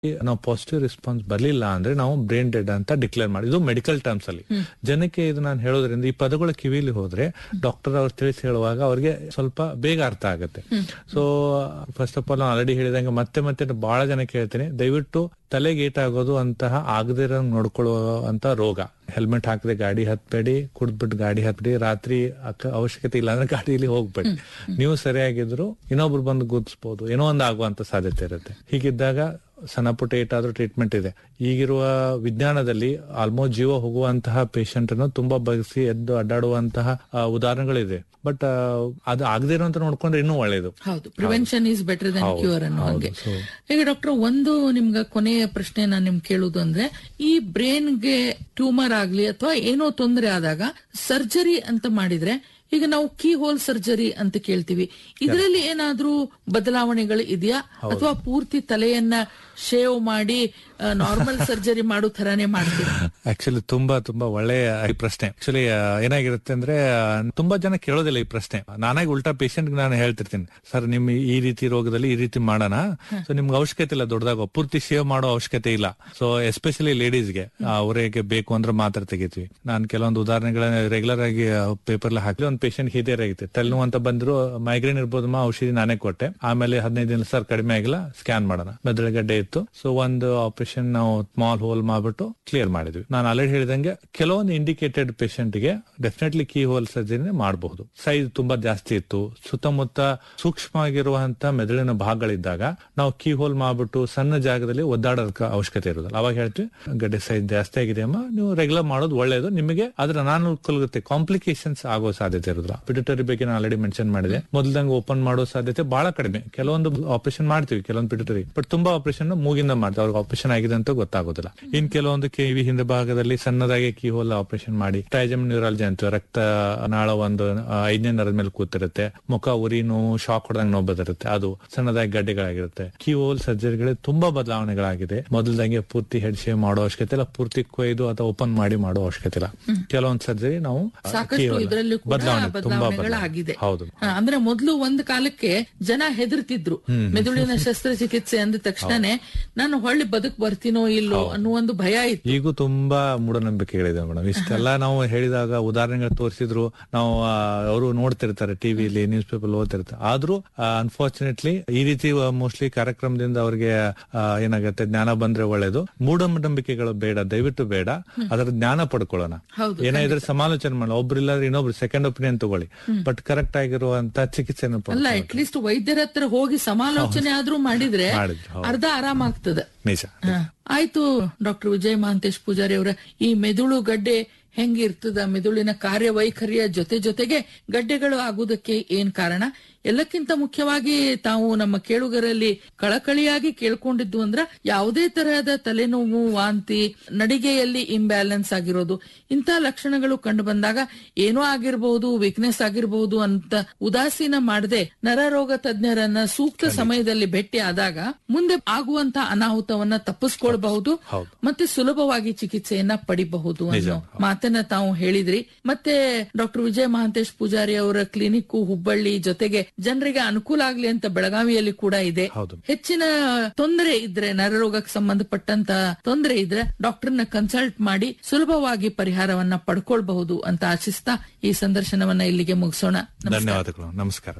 ನಾವು positive response ಬರ್ಲಿಲ್ಲ ಅಂದ್ರೆ ನಾವು ಬ್ರೈನ್ ಡೆಡ್ ಅಂತ ಡಿಕ್ಲೇರ್ ಮಾಡಿ ಇದು ಮೆಡಿಕಲ್ ಟರ್ಮ್ಸ್ ಅಲ್ಲಿ ಜನಕ್ಕೆ ಇದು ನಾನು ಹೇಳೋದ್ರಿಂದ ಈ ಪದಗಳ ಕಿವಿಲಿ ಹೋದ್ರೆ ಡಾಕ್ಟರ್ ಅವ್ರು ತಿಳಿಸಿ ಹೇಳುವಾಗ ಅವ್ರಿಗೆ ಸ್ವಲ್ಪ ಬೇಗ ಅರ್ಥ ಆಗುತ್ತೆ so first of all already ಹೇಳಿದಂಗೆ ಮತ್ತೆ ಮತ್ತೆ ಬಹಳ ಜನ ಕೇಳ್ತೀನಿ ದಯವಿಟ್ಟು ತಲೆಗೆ ಏಟಾಗೋದು ಅಂತಹ ಆಗದಿರೋ ನೋಡ್ಕೊಳ್ಳುವಂತ ರೋಗ ಹೆಲ್ಮೆಟ್ ಹಾಕದೆ ಗಾಡಿ ಹತ್ಬೇಡಿ ಕುಡ್ದ್ಬಿಟ್ಟು ಗಾಡಿ ಹತ್ಬೇಡಿ ರಾತ್ರಿ ಅಕ್ಕ- ಅವಶ್ಯಕತೆ ಇಲ್ಲ ಅಂದ್ರೆ ಗಾಡಿಯಲ್ಲಿ ಹೋಗ್ಬೇಡಿ ನೀವು ಸರಿಯಾಗಿದ್ರು ಇನ್ನೊಬ್ರು ಬಂದು ಗುರ್ತಿಸಬಹುದು ಏನೋ ಒಂದು ಆಗುವಂತ ಸಾಧ್ಯತೆ ಇರುತ್ತೆ ಹೀಗಿದ್ದಾಗ ಸಣ್ಣ ಪುಟ್ಟ ಏಟಾದ್ರೂ ಟ್ರೀಟ್ಮೆಂಟ್ ಇದೆ ಈಗಿರುವ ವಿಜ್ಞಾನದಲ್ಲಿ ಆಲ್ಮೋಸ್ಟ್ ಜೀವ ಹೋಗುವಂತಹ ಪೇಷಂಟ್ ಅನ್ನು ತುಂಬಾ ಬಗ್ಸಿ ಎದ್ದು ಅಡ್ಡಾಡುವಂತಹ ಆ, ಉದಾಹರಣೆಗಳಿದೆ ಬಟ್ ಅದು ಆಗದೇ ಇರುವಂತ ನೋಡ್ಕೊಂಡ್ರೆ ಇನ್ನೂ ಒಳ್ಳೇದು ಹೌದು ಪ್ರಿವೆನ್ಷನ್ ಈಸ್ ಬೆಟರ್ ದನ್ ಹೌದು, ಕ್ಯೂರ್ ಅನ್ನೋ ಹೌದು. ಹಾಗೆ So- ಈಗ ಡಾಕ್ಟರ್ ಒಂದು ನಿಮ್ಗ ಕೊನೆಯ ಪ್ರಶ್ನೆ ನಾನು ನಿಮ್ಗೆ ಕೇಳುದು ಅಂದ್ರೆ ಈ ಬ್ರೈನ್ಗೆ ಟ್ಯೂಮರ್ ಆಗ್ಲಿ ಅಥವಾ ಏನೋ ತೊಂದರೆ ಆದಾಗ ಸರ್ಜರಿ ಅಂತ ಮಾಡಿದ್ರೆ ಈಗ ನಾವು ಕೀ ಹೋಲ್ ಸರ್ಜರಿ ಅಂತ ಕೇಳ್ತೀವಿ ಇದರಲ್ಲಿ ಏನಾದ್ರೂ ಬದಲಾವಣೆಗಳು ಇದೆಯಾ ಅಥವಾ ಪೂರ್ತಿ ತಲೆಯನ್ನ ಶೇವ್ ಮಾಡಿ ನಾರ್ಮಲ್ ಸರ್ಜರಿ ಮಾಡೋ ತರಾನೇ ಮಾಡ್ತೀವಿ ಆಕ್ಚುಲಿ ತುಂಬಾ ತುಂಬಾ ಒಳ್ಳೆಯ ಈ ಪ್ರಶ್ನೆ ಆಕ್ಚುಲಿ ಏನಾಗಿರುತ್ತೆ ಅಂದ್ರೆ ಆ, ತುಂಬಾ ಜನ ಕೇಳೋದಿಲ್ಲ ಈ ಪ್ರಶ್ನೆ ನಾನಾಗಿ ಉಲ್ಟಾ ಪೇಷಂಟ್ ನಾನು ಹೇಳ್ತಿರ್ತೀನಿ ಸರ್ ನಿಮ್ ಈ ರೀತಿ ರೋಗದಲ್ಲಿ ಈ ರೀತಿ ಮಾಡೋಣ ಸೊ ನಿಮ್ಗೆ ಅವಶ್ಯಕತೆ ಇಲ್ಲ ದೊಡ್ಡದಾಗ ಪೂರ್ತಿ ಶೇವ್ ಮಾಡೋ ಅವಶ್ಯಕತೆ ಇಲ್ಲ ಸೊ ಎಸ್ಪೆಷಲಿ ಲೇಡೀಸ್ಗೆ ಅವರಿಗೆ ಬೇಕು ಅಂದ್ರೆ ಮಾತ್ರ ತೆಗಿತೀವಿ ನಾನು ಕೆಲವೊಂದು ಉದಾಹರಣೆಗಳನ್ನ ರೆಗ್ಯುಲರ್ ಆಗಿ ಪೇಪರ್ ಹಾಕಿ ಒಂದು ಪೇಷಂಟ್ ಹಿರಿಯರ್ ಆಗಿತ್ತು ತಲೆನೋವು ಅಂತ ಬಂದ್ರು ಮೈಗ್ರೇನ್ ಇರ್ಬೋದಮ್ಮ ಔಷಧಿ ನಾನೇ ಕೊಟ್ಟೆ ಆಮೇಲೆ ಹದಿನೈದು ದಿನ ಸರ್ ಕಡಿಮೆ ಆಗಿಲ್ಲ ಸ್ಕ್ಯಾನ್ ಮಾಡೋಣ ಮೆದುಳುಗಡ್ಡೆ ಇತ್ತು ಸೊ ಒಂದು ಆಪರೇಷನ್ ನಾವು ಸ್ಮಾಲ್ ಹೋಲ್ ಮಾಡ್ಬಿಟ್ಟು ಕ್ಲಿಯರ್ ಮಾಡಿದ್ವಿ ನಾನು ಆಲ್ರೆಡಿ ಹೇಳಿದಂಗೆ ಕೆಲವೊಂದು ಇಂಡಿಕೇಟೆಡ್ ಪೇಷಂಟ್ ಗೆ ಡೆಫಿನೆಟ್ಲಿ ಕೀ ಹೋಲ್ ಸರ್ಜರಿ ಮಾಡಬಹುದು ಸೈಜ್ ತುಂಬಾ ಜಾಸ್ತಿ ಇತ್ತು ಸುತ್ತಮುತ್ತ ಸೂಕ್ಷ್ಮವಾಗಿರುವಂತ ಮೆದುಳಿನ ಭಾಗಗಳಿದ್ದಾಗ ನಾವು ಕೀ ಹೋಲ್ ಮಾಡ್ಬಿಟ್ಟು ಸಣ್ಣ ಜಾಗದಲ್ಲಿ ಒದ್ದಾಡೋದಕ್ಕೆ ಅವಶ್ಯಕತೆ ಇರೋದಿಲ್ಲ ಅವಾಗ ಹೇಳ್ತೀವಿ ಗಡ್ಡೆ ಸೈಜ್ ಜಾಸ್ತಿ ಆಗಿದೆ ಅಮ್ಮ ನೀವು ರೆಗ್ಯುಲರ್ ಮಾಡೋದು ಒಳ್ಳೇದು ನಿಮಗೆ ಅದ್ರ ಅನಾನುಕೂಲತೆ ಕಾಂಪ್ಲಿಕೇಶನ್ಸ್ ಆಗೋ ಸಾಧ್ಯತೆ ಇರೋದಿಲ್ಲ ಪಿಟುಟರಿ ಬಗ್ಗೆ ನಾನು ಆಲ್ರೆಡಿ ಮೆನ್ಷನ್ ಮಾಡಿದೆ ಮೊದಲಂಗೆ ಓಪನ್ ಮಾಡೋ ಸಾಧ್ಯತೆ ಬಹಳ ಕಡಿಮೆ ಕೆಲವೊಂದು ಆಪರೇಷನ್ ಮಾಡ್ತೀವಿ ಕೆಲವೊಂದು ಪಿಟುಟರಿ ಬಟ್ ತುಂಬಾ ಆಪರೇಷನ್ ಮೂಗಿಂದ ಮಾಡ್ತೀವಿ ಅವ್ರಿಗೆ ಆಪರೇಷನ್ ಆಗಿದೆ ಅಂತ ಗೊತ್ತಾಗೋದಿಲ್ಲ ಇನ್ ಕೆಲವೊಂದು ಕಿವಿ ಹಿಂದೆ ಭಾಗದಲ್ಲಿ ಸಣ್ಣದಾಗಿ ಕೀ ಹೋಲ್ ಆಪರೇಷನ್ ಮಾಡಿ ಟ್ರೈಜಮ್ ನ್ಯೂರಾಲಜಿ ಅಂತೀವಿ ರಕ್ತ ನಾಳ ಒಂದು ಆ, ಐದನೇ ನರದ ಮೇಲೆ ಕೂತಿರುತ್ತೆ ಮುಖ ಉರಿ ನೋವು ಶಾಕ್ ಹೊಡೆದಂಗ್ ನೋವು ಬದಿರುತ್ತೆ ಅದು ಸಣ್ಣದಾಗಿ ಗಡ್ಡೆಗಳಾಗಿರುತ್ತೆ ಕೀ ಹೋಲ್ ಸರ್ಜರಿಗಳಿಗೆ ತುಂಬಾ ಬದಲಾವಣೆಗಳಾಗಿದೆ ಮೊದಲದಂಗೆ ಪೂರ್ತಿ ಹೆಡ್ ಶೇವ್ ಮಾಡೋ ಅವಶ್ಯಕತೆ ಇಲ್ಲ ಪೂರ್ತಿ ಕೊಯ್ದು ಅಥವಾ ಓಪನ್ ಮಾಡಿ ಮಾಡೋ ಅವಶ್ಯಕತೆ ಇಲ್ಲ ಕೆಲವೊಂದು ಸರ್ಜರಿ ನಾವು ಆ, ಸಾಕಷ್ಟು keyhole- ಇದರಲ್ಲೂ ಕೂಡ ಬದಲಾವಣೆ ತುಂಬಾ ಬದಲಾವಣೆಗಳಾಗಿದೆ ಹೌದು ಆ, ಅಂದ್ರೆ ಮೊದಲು ಒಂದು ಕಾಲಕ್ಕೆ ಜನ ಹೆದರ್ತಿದ್ರು ಮೆದುಳಿನ ಶಸ್ತ್ರಚಿಕಿತ್ಸೆ ಅಂದ ತಕ್ಷಣನೇ ನಾನು ಹೊಳ್ಳಿ ಬದುಕ್ ಬರ್ತೀನೋ ಇಲ್ಲೋ ಅನ್ನೋ ಒಂದು ಭಯ ಇತ್ತು ಈಗೂ ತುಂಬಾ ಮೂಢನಂಬಿಕೆಗಳಿದೆ ಮೇಡಮ್ ಇಷ್ಟೆಲ್ಲ ನಾವು ಹೇಳಿದಾಗ ಉದಾಹರಣೆಗಳು ತೋರಿಸಿದ್ರು ನಾವು ಅವರು ನೋಡ್ತಿರ್ತಾರೆ ಟಿವಿಲಿ ನ್ಯೂಸ್ ಪೇಪರ್ ಓದ್ತಿರ್ತಾರೆ ಆದ್ರೂ ಅನ್ಫಾರ್ಚುನೇಟ್ಲಿ ಈ ರೀತಿ ಮೋಸ್ಟ್ಲಿ ಕಾರ್ಯಕ್ರಮದಿಂದ ಅವ್ರಿಗೆ ಆ, ಏನಾಗುತ್ತೆ ಜ್ಞಾನ ಬಂದ್ರೆ ಒಳ್ಳೇದು ಮೂಢನಂಬಿಕೆಗಳು ಬೇಡ ದಯವಿಟ್ಟು ಬೇಡ ಅದರ ಜ್ಞಾನ ಪಡ್ಕೊಳ್ಳೋಣ ಹೌದು, ಏನಾದ್ರೆ ಸಮಾಲೋಚನೆ ಮಾಡೋಣ ಒಬ್ರಿಲ್ಲ ಇನ್ನೊಬ್ರು ಸೆಕೆಂಡ್ ಒಪಿನಿಯನ್ ತಗೊಳ್ಳಿ ಬಟ್ ಕರೆಕ್ಟ್ ಆಗಿರುವಂತ ಚಿಕಿತ್ಸೆಯನ್ನು ಅಲ್ಲ ಪಡ್ಕೊಳ್ಳಿ. ಅಟ್ ಲೀಸ್ಟ್ ವೈದ್ಯರ ಹತ್ರ ಹೋಗಿ ಸಮಾಲೋಚನೆ ಆದ್ರೂ ಮಾಡಿದ್ರೆ ಮಾಡಿದ್ರು, ಹೌದು. ಅರ್ಧ ಆರಾಮಾಗ್ತದೆ ನಿಜ ಹ. ಆಯ್ತು ಡಾಕ್ಟರ್ ವಿಜಯ್ ಮಹಾಂತೇಶ್ ಪೂಜಾರಿ ಅವರ ಈ ಮೆದುಳು ಗಡ್ಡೆ ಹೆಂಗಿರ್ತದ ಮೆದುಳಿನ ಕಾರ್ಯವೈಖರಿಯ ಜೊತೆ ಜೊತೆಗೆ ಗಡ್ಡೆಗಳು ಆಗುವುದಕ್ಕೆ ಏನ್ ಕಾರಣ ಎಲ್ಲಕ್ಕಿಂತ ಮುಖ್ಯವಾಗಿ ತಾವು ನಮ್ಮ ಕೇಳುಗರಲ್ಲಿ ಕಳಕಳಿಯಾಗಿ ಕೇಳ್ಕೊಂಡಿದ್ದು ಅಂದ್ರ ಯಾವುದೇ ತರಹದ ತಲೆನೋವು ವಾಂತಿ ನಡಿಗೆಯಲ್ಲಿ ಇಂಬ್ಯಾಲೆನ್ಸ್ ಆಗಿರೋದು ಇಂಥ ಲಕ್ಷಣಗಳು ಕಂಡು ಬಂದಾಗ ಏನೋ ಆಗಿರಬಹುದು ವೀಕ್ನೆಸ್ ಆಗಿರಬಹುದು ಅಂತ ಉದಾಸೀನ ಮಾಡದೆ ನರರೋಗ ತಜ್ಞರನ್ನ ಸೂಕ್ತ ಸಮಯದಲ್ಲಿ ಭೇಟಿ ಆದಾಗ ಮುಂದೆ ಆಗುವಂತ ಅನಾಹುತವನ್ನ ತಪ್ಪಿಸ್ಕೊಳ್ಬಹುದು ಹೌದು. ಮತ್ತೆ ಸುಲಭವಾಗಿ ಚಿಕಿತ್ಸೆಯನ್ನ ಪಡಿಬಹುದು ಅನ್ನೋ ಮಾತನ್ನ ತಾವು ಹೇಳಿದ್ರಿ ಮತ್ತೆ ಡಾಕ್ಟರ್ ವಿಜಯ ಮಹಾಂತೇಶ್ ಪೂಜಾರಿ ಅವರ ಕ್ಲಿನಿಕ್ ಹುಬ್ಬಳ್ಳಿ ಜೊತೆಗೆ ಜನರಿಗೆ ಅನುಕೂಲ ಆಗ್ಲಿ ಅಂತ ಬೆಳಗಾವಿಯಲ್ಲಿ ಕೂಡ ಇದೆ ಹೌದು. ಹೆಚ್ಚಿನ ತೊಂದರೆ ಇದ್ರೆ ನರರೋಗಕ್ಕೆ ಸಂಬಂಧಪಟ್ಟಂತ ತೊಂದರೆ ಇದ್ರೆ ಡಾಕ್ಟರ್ನ ಕನ್ಸಲ್ಟ್ ಮಾಡಿ ಸುಲಭವಾಗಿ ಪರಿಹಾರವನ್ನ ಪಡ್ಕೊಳ್ಬಹುದು ಅಂತ ಆಶಿಸ್ತಾ ಈ ಸಂದರ್ಶನವನ್ನ ಇಲ್ಲಿಗೆ ಮುಗಿಸೋಣ ನಮಸ್ಕಾರ. ಧನ್ಯವಾದಗಳು ನಮಸ್ಕಾರ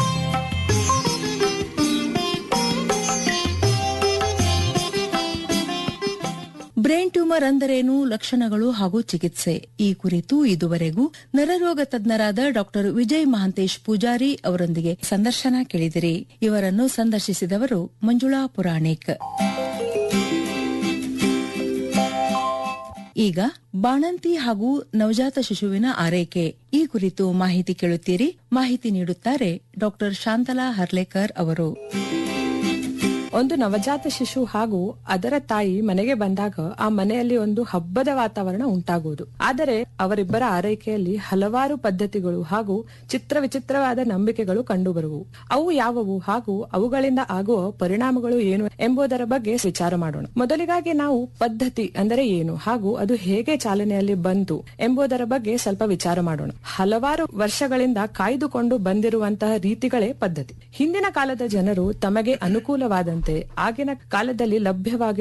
ಬ್ರೈನ್ ಟ್ಯೂಮರ್ ಅಂದರೇನು ಲಕ್ಷಣಗಳು ಹಾಗೂ ಚಿಕಿತ್ಸೆ ಈ ಕುರಿತು ಇದುವರೆಗೂ ನರರೋಗ ತಜ್ಞರಾದ ಡಾಕ್ಟರ್ ವಿಜಯ್ ಮಹಾಂತೇಶ್ ಪೂಜಾರಿ ಅವರೊಂದಿಗೆ ಸಂದರ್ಶನ ಕೇಳಿದಿರಿ ಇವರನ್ನು ಸಂದರ್ಶಿಸಿದವರು ಮಂಜುಳಾ ಪುರಾಣಿಕ್ ಈಗ ಬಾಣಂತಿ ಹಾಗೂ ನವಜಾತ ಶಿಶುವಿನ ಆರೈಕೆ ಈ ಕುರಿತು ಮಾಹಿತಿ ಕೇಳುತ್ತೀರಿ ಮಾಹಿತಿ ನೀಡುತ್ತಾರೆ ಡಾಕ್ಟರ್ ಶಾಂತಲಾ ಹರ್ಲೇಕರ್ ಅವರು ಒಂದು ನವಜಾತ ಶಿಶು ಹಾಗೂ ಅದರ ತಾಯಿ ಮನೆಗೆ ಬಂದಾಗ ಆ ಮನೆಯಲ್ಲಿ ಒಂದು ಹಬ್ಬದ ವಾತಾವರಣ ಉಂಟಾಗುವುದು ಆದರೆ ಅವರಿಬ್ಬರ ಆರೈಕೆಯಲ್ಲಿ ಹಲವಾರು ಪದ್ಧತಿಗಳು ಹಾಗೂ ಚಿತ್ರ ವಿಚಿತ್ರವಾದ ನಂಬಿಕೆಗಳು ಕಂಡುಬರುವು ಅವು ಯಾವುವು ಹಾಗೂ ಅವುಗಳಿಂದ ಆಗುವ ಪರಿಣಾಮಗಳು ಏನು ಎಂಬುದರ ಬಗ್ಗೆ ವಿಚಾರ ಮಾಡೋಣ ಮೊದಲಿಗಾಗಿ ನಾವು ಪದ್ಧತಿ ಅಂದರೆ ಏನು ಹಾಗೂ ಅದು ಹೇಗೆ ಚಾಲನೆಯಲ್ಲಿ ಬಂತು ಎಂಬುದರ ಬಗ್ಗೆ ಸ್ವಲ್ಪ ವಿಚಾರ ಮಾಡೋಣ ಹಲವಾರು ವರ್ಷಗಳಿಂದ ಕಾಯ್ದುಕೊಂಡು ಬಂದಿರುವಂತಹ ರೀತಿಗಳೇ ಪದ್ಧತಿ ಹಿಂದಿನ ಕಾಲದ ಜನರು ತಮಗೆ ಅನುಕೂಲವಾದಂತೆ ಆಗಿನ ಕಾಲದಲ್ಲಿ ಲಭ್ಯವಾಗಿ